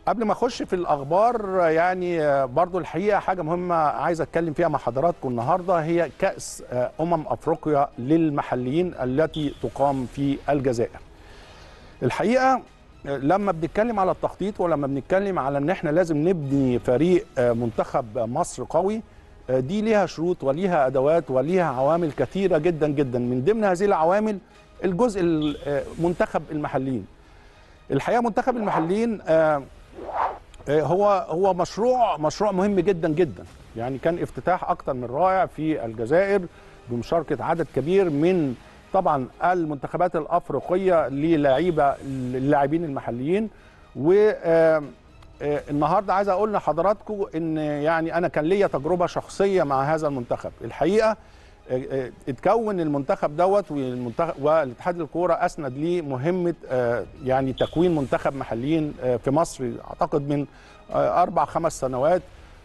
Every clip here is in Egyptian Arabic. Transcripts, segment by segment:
قبل ما اخش في الاخبار يعني برضو الحقيقه حاجه مهمه عايز اتكلم فيها مع حضراتكم النهارده هي كاس امم افريقيا للمحليين التي تقام في الجزائر. الحقيقه لما بنتكلم على التخطيط ولما بنتكلم على ان احنا لازم نبني فريق منتخب مصر قوي دي ليها شروط وليها ادوات وليها عوامل كثيره جدا جدا من ضمن هذه العوامل الجزء منتخب المحليين. الحقيقه منتخب المحليين هو هو مشروع مشروع مهم جدا جدا يعني كان افتتاح اكتر من رائع في الجزائر بمشاركه عدد كبير من طبعا المنتخبات الافريقيه للاعيبه اللاعبين المحليين و النهارده عايز اقول لحضراتكم ان يعني انا كان ليا تجربه شخصيه مع هذا المنتخب الحقيقه اتكون المنتخب دوت والمنتخب والاتحاد الكوره اسند ليه مهمه يعني تكوين منتخب محليين في مصر اعتقد من اربع خمس سنوات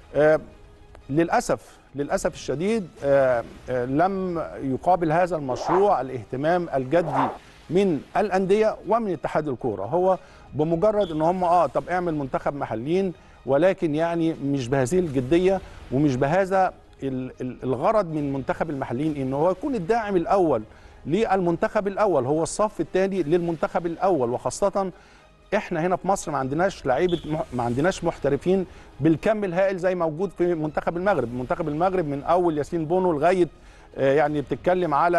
للاسف للاسف الشديد لم يقابل هذا المشروع الاهتمام الجدي من الانديه ومن اتحاد الكوره هو بمجرد ان هم اه طب اعمل منتخب محليين ولكن يعني مش بهذه الجديه ومش بهذا الغرض من منتخب المحليين ان هو يكون الداعم الاول للمنتخب الاول هو الصف الثاني للمنتخب الاول وخاصه احنا هنا في مصر ما عندناش لعيبه ما عندناش محترفين بالكم الهائل زي موجود في منتخب المغرب منتخب المغرب من اول ياسين بونو لغايه يعني بتتكلم على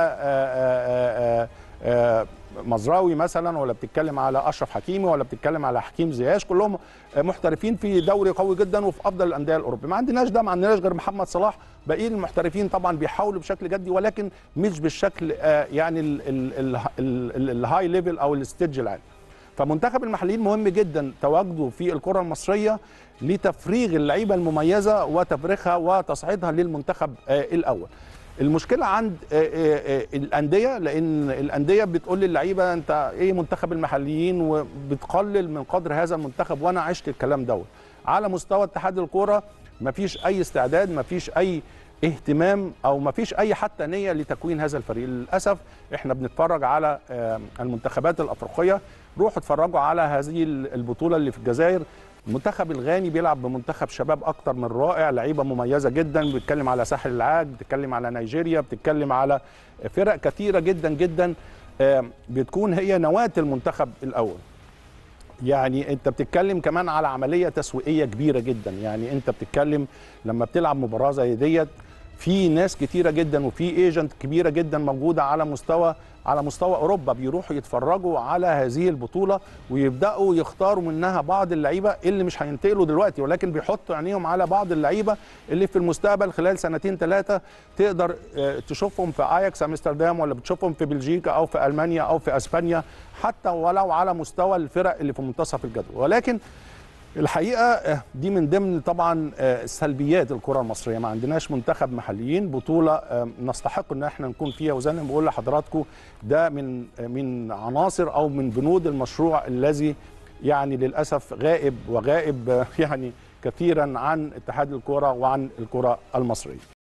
مزراوي مثلا ولا بتتكلم على اشرف حكيمي ولا بتتكلم على حكيم زياش كلهم محترفين في دوري قوي جدا وفي افضل الانديه الاوروبيه ما عندناش ده ما عندناش غير محمد صلاح باقي المحترفين طبعا بيحاولوا بشكل جدي ولكن مش بالشكل يعني الهاي ليفل او الستيج العالي فمنتخب المحليين مهم جدا تواجده في الكره المصريه لتفريغ اللعيبه المميزه وتفريغها وتصعيدها للمنتخب الاول المشكله عند الانديه لان الانديه بتقول للعيبه انت ايه منتخب المحليين وبتقلل من قدر هذا المنتخب وانا عشت الكلام دوت على مستوى اتحاد الكوره مفيش اي استعداد مفيش اي اهتمام او مفيش اي حتى نيه لتكوين هذا الفريق للاسف احنا بنتفرج على المنتخبات الافريقيه روحوا اتفرجوا على هذه البطوله اللي في الجزائر المنتخب الغاني بيلعب بمنتخب شباب اكتر من رائع لعيبه مميزه جدا بتتكلم على ساحل العاج بتتكلم على نيجيريا بتتكلم على فرق كثيره جدا جدا بتكون هي نواه المنتخب الاول يعني انت بتتكلم كمان على عمليه تسويقيه كبيره جدا يعني انت بتتكلم لما بتلعب مباراه زي ديت في ناس كتيره جدا وفي ايجنت كبيره جدا موجوده على مستوى على مستوى اوروبا بيروحوا يتفرجوا على هذه البطوله ويبداوا يختاروا منها بعض اللعيبه اللي مش هينتقلوا دلوقتي ولكن بيحطوا عينيهم على بعض اللعيبه اللي في المستقبل خلال سنتين ثلاثه تقدر تشوفهم في اياكس امستردام ولا بتشوفهم في بلجيكا او في المانيا او في اسبانيا حتى ولو على مستوى الفرق اللي في منتصف الجدول ولكن الحقيقه دي من ضمن طبعا سلبيات الكره المصريه ما عندناش منتخب محليين بطوله نستحق ان احنا نكون فيها وزي ما بقول لحضراتكم ده من من عناصر او من بنود المشروع الذي يعني للاسف غائب وغائب يعني كثيرا عن اتحاد الكره وعن الكره المصريه